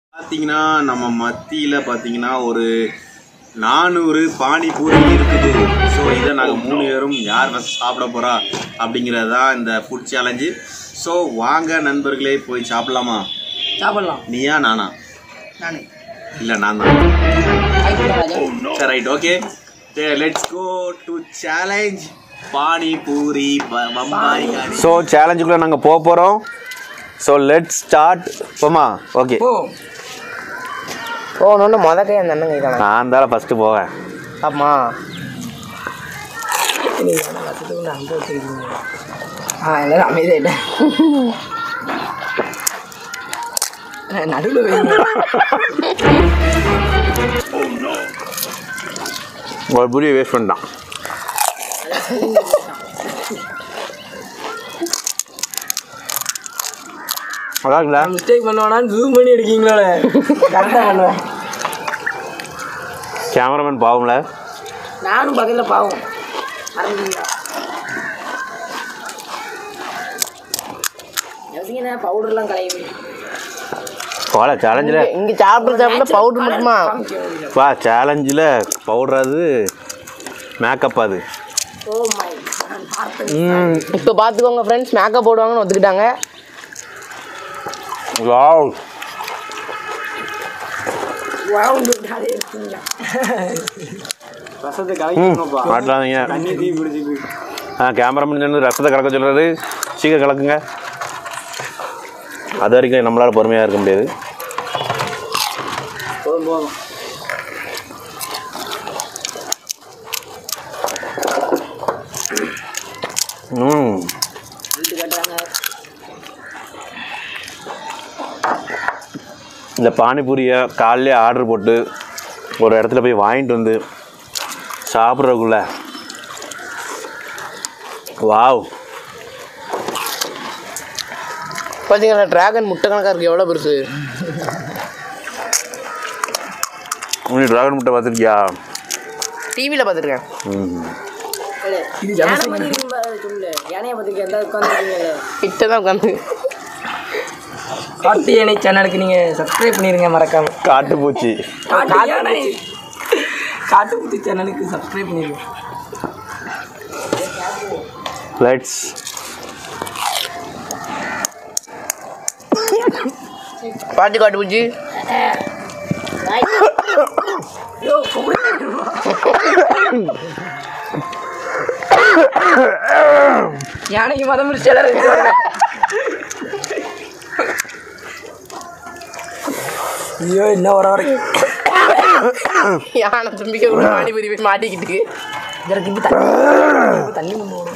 பார்த்தீங்கன்னா நம்ம மத்தியில் பார்த்தீங்கன்னா ஒரு நானூறு பானிபூரி இருக்குது ஸோ இதை நாங்கள் மூணு பேரும் யார் first சாப்பிட போகிறா அப்படிங்கிறது தான் இந்த ஃபுட் சேலஞ்சு ஸோ வாங்க நண்பர்களே போய் சாப்பிடலாமா சாப்பிடலாம் நீயா நானா நானே இல்லை நான் தான் ஆயிட்டு ராஜா சரி right okay let's go to challenge panipuri Bombay so சேலஞ்சுக்குள்ளே நாங்கள் போக போகிறோம் ஸோ லெட் ஸ்டார்ட் போமா ஓகே ஓ போகணுன்னு முத கை அந்த அண்ணன் கைதானே நான் தான் ஃபஸ்ட்டு போவேன் ஆமா நீங்கள் என்ன கற்றுட்டு அங்கே வச்சுருக்கீங்க ஆ எல்லாரும் அமைதியாயிட்டேன் நடுவில் வைங்க ஒரு புரிய வேஸ்ட் பண்ணிட்டான் அதாங்களா மிஸ்டேக் பண்ணுவானான்னு ஜூம் பண்ணி எடுக்கீங்களோ கரெக்டாக பண்ணுவேன் கேமராமேன் பாவம்ல நானும் பக்கத்தில் பாவம் ஆரம்பிங்களா எவசிங்க பவுடர்லாம் கலையுது போல சேலஞ்சில் இங்கே சாப்பிட சாப்பிட பவுடர் மட்டுமா பா சேலஞ்சில் பவுடர் அது மேக்கப் அது ஓ மை இப்போ பார்த்துக்கோங்க ஃப்ரெண்ட்ஸ் மேக்கப் போடுவாங்கன்னு ஒத்துக்கிட்டாங்க வாவ் மாட்டாதீங்க ஆ கேமராமேன் சொன்னது ரசத்தை கலக்க சொல்கிறது சீக்கிரம் கலக்குங்க அது வரைக்கும் நம்மளால் பொறுமையாக இருக்க முடியாது போதும் போதும் ம் வீட்டு கட்டுறாங்க இந்த பானிபூரியை காலையிலே ஆர்டர் போட்டு ஒரு இடத்துல போய் வாங்கிட்டு வந்து சாப்பிட்றதுக்குள்ள வாவ் பார்த்தீங்களா டிராகன் முட்டை கணக்காக இருக்குது எவ்வளோ பெருசு நீ டிராகன் முட்டை பார்த்துருக்கியா டிவியில் பார்த்துருக்கேன் ம் கிட்ட தான் உட்காந்து காட்டு யானை சேனலுக்கு நீங்கள் சப்ஸ்கிரைப் பண்ணிடுங்க மறக்காம காட்டுப்பூச்சி காட்டுப்பூச்சி சேனலுக்கு சப்ஸ்கிரைப் பண்ணிடுங்க லெட்ஸ் பாட்டு காட்டுப்பூச்சி யானைக்கு மதம் பிடிச்சி ஐயோ என்ன வர வரைக்கும் யானை தும்பிக்க கூட மாடி பெரிய போய் மாட்டிக்கிட்டு இதற்கு இப்படி தண்ணி தண்ணி கொண்டு போகணும்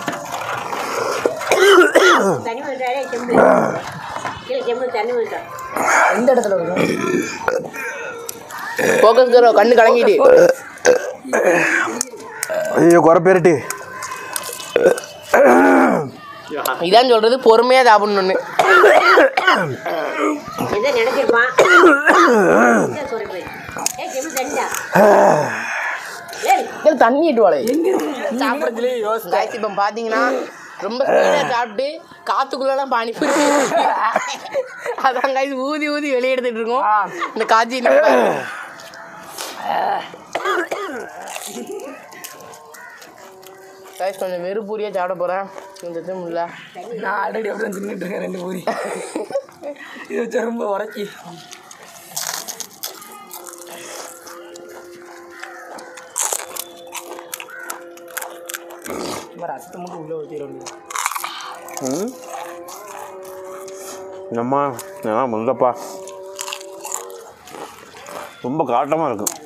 தண்ணி வந்துட்டாரே செம்பு கீழே செம்பு தண்ணி வந்துட்டோம் எந்த இடத்துல இருக்கும் ஃபோக்கஸ் கரோ கண்ணு கலங்கிட்டு ஐயோ குறை பேரிட்டு இதான் சொல்றது பொறுமையா சாப்பிடணும்னு எதை நினைச்சிருப்பான் என்ன சொல்றது ஏ செம்பு தண்ணிடா ஏய் இதுல தண்ணி இட்டுவாளே சாப்பிட்றதுலேயே யோசிச்சு இப்போ பார்த்தீங்கன்னா ரொம்ப ஸ்பீடாக சாப்பிட்டு காத்துக்குள்ளலாம் பானிபூரி அதான் காய்ச்சி ஊதி ஊதி வெளியே எடுத்துட்டு இருக்கோம் இந்த காய்ச்சி காய்ச்சி கொஞ்சம் வெறு பூரியாக சாப்பிட போகிறேன் கொஞ்சம் முடியல நான் ஆல்ரெடி அப்படியே தின்னுட்டு இருக்கேன் ரெண்டு பூரி இது வச்சு ரொம்ப உரைச்சி ரசத்தை மட்டும் உள்ளே ஊற்றிட வேண்டியது ம் நம்ம நான் முந்தப்பா ரொம்ப காட்டமாக இருக்கும்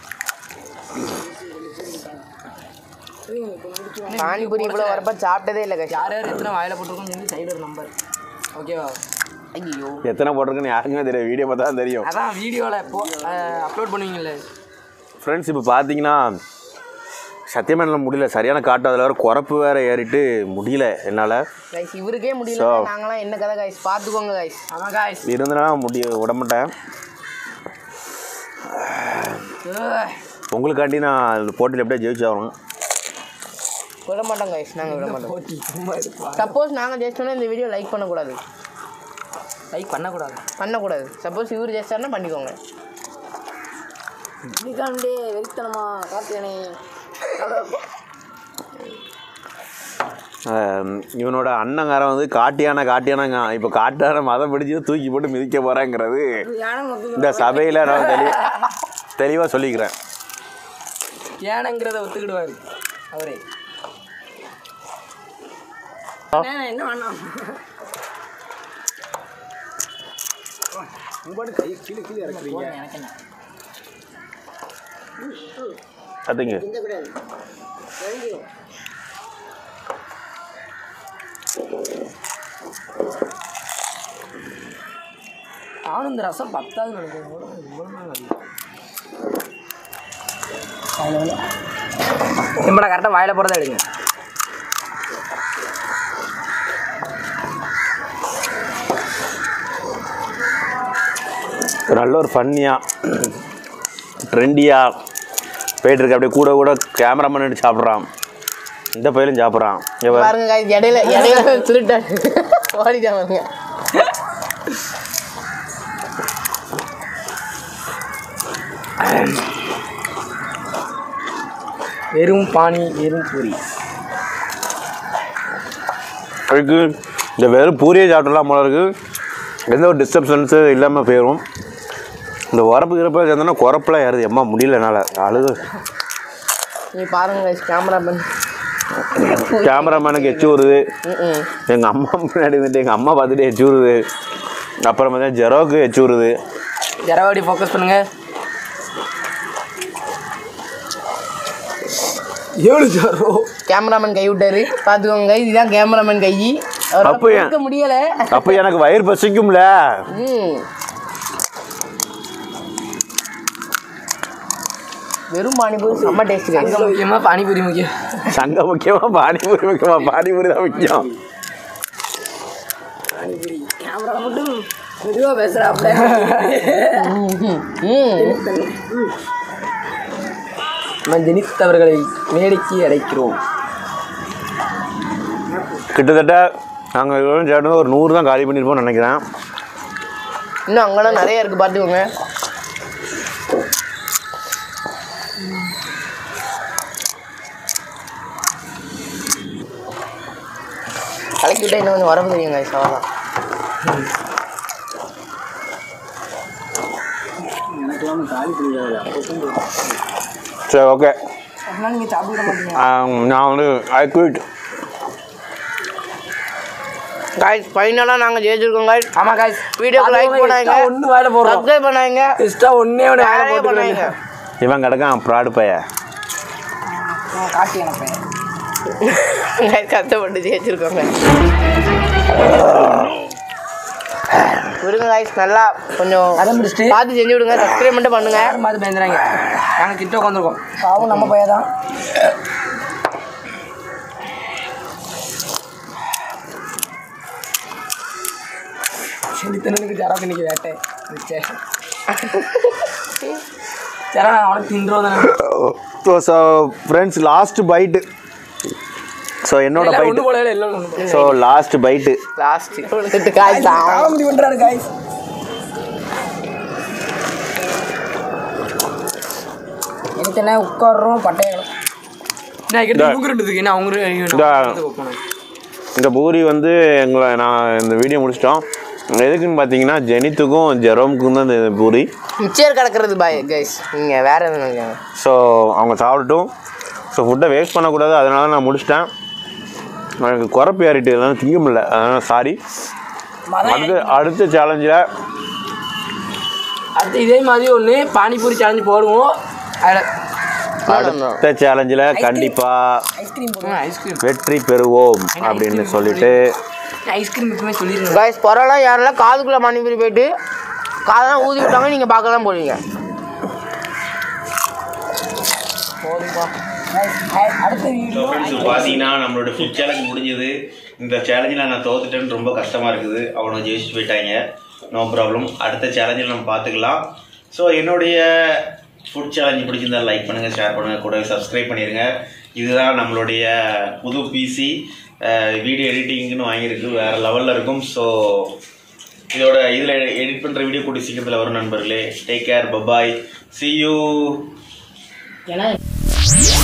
பானிபூரி இவ்வளோ வரப்ப சாப்பிட்டதே இல்லை யார் யார் எத்தனை வாயில போட்டிருக்கோம் சொல்லி சைடு ஒரு நம்பர் ஓகேவா ஐயோ எத்தனை போட்டிருக்குன்னு யாருக்குமே தெரியும் வீடியோ பார்த்தா தான் தெரியும் அதான் வீடியோவில் இப்போ அப்லோட் பண்ணுவீங்கல்ல ஃப்ரெண்ட்ஸ் இப்போ பார்த்தீங்கன்னா சத்தியமாக என்னால் முடியல சரியான காட்டு அதில் வேறு குறப்பு வேறு ஏறிட்டு முடியல என்னால் கைஸ் இவருக்கே முடியல So. நாங்களாம் என்ன கதை கைஸ் பார்த்துக்கோங்க கைஸ் ஆமாம் கைஸ் இருந்தனா முடிய விடமாட்டேன் உங்களுக்காண்டி நான் இந்த போட்டியில் எப்படியா ஜெயிச்சு ஆகணும் விட மாட்டோம் கைஸ் நாங்கள் விட மாட்டோம் சப்போஸ் நாங்கள் ஜெயிச்சோன்னா இந்த வீடியோ லைக் பண்ணக்கூடாது லைக் பண்ணக்கூடாது பண்ணக்கூடாது சப்போஸ் இவர் ஜெயிச்சாருன்னா பண்ணிக்கோங்க நிகாண்டே வெறித்தனமா கார்த்திகனே ஆம், இவனோட அண்ணங்காரன் வந்து காட்டியான காட்டியானங்க இப்போ காட்டான மதம் பிடிச்சி தூக்கி போட்டு மிதிக்க போகிறேங்கிறது இந்த சபையில் நான் தெளி தெளிவாக சொல்லிக்கிறேன் ஏனங்கிறத ஒத்துக்கிடுவார் அவரே என்ன வேணாம் எனக்கு என்ன அதுங்க கூடாது தெரிஞ்சிடும் நானும் இந்த ரசம் பத்தாவது நினைக்கிறேன் இவ்வளவு- இவ்வளவு நாள் ஆகுது. சிம்படா கரெக்டாக வாயில போகிறத எடுங்க நல்ல ஒரு ஃபன்னியாக ட்ரெண்டியாக போயிட்டுருக்கு அப்படியே கூட கூட கேமராமேன் எடுத்து சாப்பிட்றான் இந்த பயிலும் சாப்பிட்றான் இவன் பாருங்க guys, இடையில இடையில திருட்டாரு ஓடிட்டான் பாருங்க வெறும் பானி வெறும் பூரி அதுக்கு இந்த வெறும் பூரியை சாப்பிடலாம் போல இருக்கு எந்த ஒரு டிஸ்டர்பன்ஸு இல்லாமல் போயிடும் இந்த உரப்பு கிறப்ப சேர்ந்தோன்னா குறப்பெல்லாம் ஏறுது எம்மா முடியல என்னால் அழுது நீ பாருங்க guys, கேமராமேன் கேமராமேனுக்கு எச்சு வருது ம் எங்கள் அம்மா முன்னாடி வந்துட்டு எங்கள் அம்மா பார்த்துட்டு எச்சு வருது அப்புறம் பார்த்தா ஜெரோக்கு எச்சு வருது ஜரவாடி ஃபோக்கஸ் பண்ணுங்க ஏழு ஜரோ கேமராமேன் கை விட்டாரு பார்த்துக்கோங்க guys, இதுதான் கேமராமேன் கை அவரால அப்போ ஏன்? பார்க்க முடியல அப்போ எனக்கு வயிறு பசிக்கும்ல ம் வெறும் பானிபூரி செம்ம டேஸ்ட் guys. அங்கே முக்கியமாக பானிபூரி முக்கியம் சங்க முக்கியமாக பானிபூரி முக்கியமாக பானிபூரி தான் முக்கியம் கேமரா மட்டும் மெதுவாக பேசுகிறாப்புல ம் நம்ம ஜெனித்தவர்களை மேடைக்கு அடைக்கிறோம் கிட்டத்தட்ட நாங்கள் இவ்வளோ சேர்ந்து ஒரு நூறு தான் காலி பண்ணியிருப்போம்னு நினைக்கிறேன் இன்னும் அங்கெல்லாம் நிறைய இருக்கு பார்த்துக்கோங்க கலக்கி விட்டா இன்னும் கொஞ்சம் வரப்பு தெரியுங்க சவாலாம் சரி ஓகே அதனால நீங்கள் சாப்பிட மாட்டீங்க நான் வந்து ஐ குவிட் காய்ஸ் ஃபைனலாக நாங்கள் ஜெயிச்சிருக்கோம் காய்ஸ் ஆமாம் காய்ஸ் வீடியோக்கு லைக் பண்ணாங்க ஒன்று வாயில போடுறோம் சப்ஸ்கிரைப் பண்ணாங்க எக்ஸ்ட்ரா ஒன்றே ஒன்று வாயில நிறைய பண்ணாங்க போட்டு இவன் கிடக்கான் ப்ராடு பைய காட்டி எனக்கு Guys, கஷ்டப்பட்டு ஜெயிச்சிருக்கோங்க விடுங்க காய்ஸ் நல்லா கொஞ்சம் அதை முடிச்சுட்டு பார்த்து செஞ்சு விடுங்க சப்ஸ்கிரைப் மட்டும் பண்ணுங்க யாரும் பார்த்து பயந்துறாங்க நாங்கள் கிட்ட உட்காந்துருக்கோம் பாவம் நம்ம பையன் தான் செடித்தனுக்கு ஜராக்கு இன்னைக்கு வேட்டை மிச்சே சரா நான் அவனுக்கு தின்றோம் தானே so friends last bite so என்னோட ஒன்று பைட்டு போல எல்லாம் ஒன்று போல ஸோ லாஸ்ட் பைட்டு லாஸ்ட் விழுந்துட்டு காய்ஸ் காமெடி பண்ணுறாரு காய்ஸ் எனக்கு என்ன உட்காடுறோம் பட்டையங்களும் நான் கிட்ட இவங்க ரெண்டுத்துக்கு என்ன அவங்க இந்த- ரெண்டு போனேன் இந்த பூரி வந்து எங்களை நான் இந்த வீடியோ முடிச்சிட்டோம் எதுக்குன்னு பார்த்தீங்கன்னா ஜெனித்துக்கும் ஜெரோமுக்கும் தான் இந்த பூரி மிச்சர் கிடக்கிறது பாய் கைஸ் நீங்கள் வேற எதுவும் நினைக்காங்க ஸோ அவங்க சாப்பிடட்டும் ஸோ ஃபுட்டை வேஸ்ட் பண்ணக்கூடாது அதனால நான் முடிச்சிட்டேன் எனக்கு குறப்பு ஏறிட்டு அதனால திங்க முடியல அதனால் சாரி அடுத்த அடுத்த சேலஞ்சில் அடுத்து இதே மாதிரி ஒன்று பானிபூரி சேலஞ்சு போடுவோம் அதில் அடுத்த சேலஞ்சில் கண்டிப்பாக ஐஸ்கிரீம் போடுவோம் ஐஸ்கிரீம் வெற்றி பெறுவோம் அப்படின்னு சொல்லிட்டு ஐஸ்கிரீம் எப்பவுமே சொல்லிடுங்க கைஸ் பரவாயில்ல யாரெல்லாம் காதுக்குள்ளே மணிபுரி போயிட்டு காதெல்லாம் ஊதி விட்டாங்க நீங்கள் பார்க்க தான் போவீங்க அடுத்த வீடியோ பார்த்தீங்கன்னா நம்மளோட ஃபுட் சேலஞ்ச் முடிஞ்சது இந்த சேலஞ்சில் நான் தோத்துட்டேன்னு ரொம்ப கஷ்டமாக இருக்குது அவனும் ஜெயிச்சுட்டு போயிட்டாங்க நோ ப்ராப்ளம் அடுத்த சேலஞ்சில் நம்ம பார்த்துக்கலாம் ஸோ என்னுடைய ஃபுட் சேலஞ்ச் பிடிச்சிருந்தா லைக் பண்ணுங்கள் ஷேர் பண்ணுங்கள் கூட சப்ஸ்கிரைப் பண்ணிடுங்க இதுதான் நம்மளுடைய புது பிசி வீடியோ எடிட்டிங்னு வாங்கியிருக்கு வேறு லெவலில் இருக்கும் ஸோ இதோட இதில் எடிட் பண்ணுற வீடியோ கூடிய சீக்கிரத்தில் வரும் நண்பர்களே take care bye bye see you ஏன்னா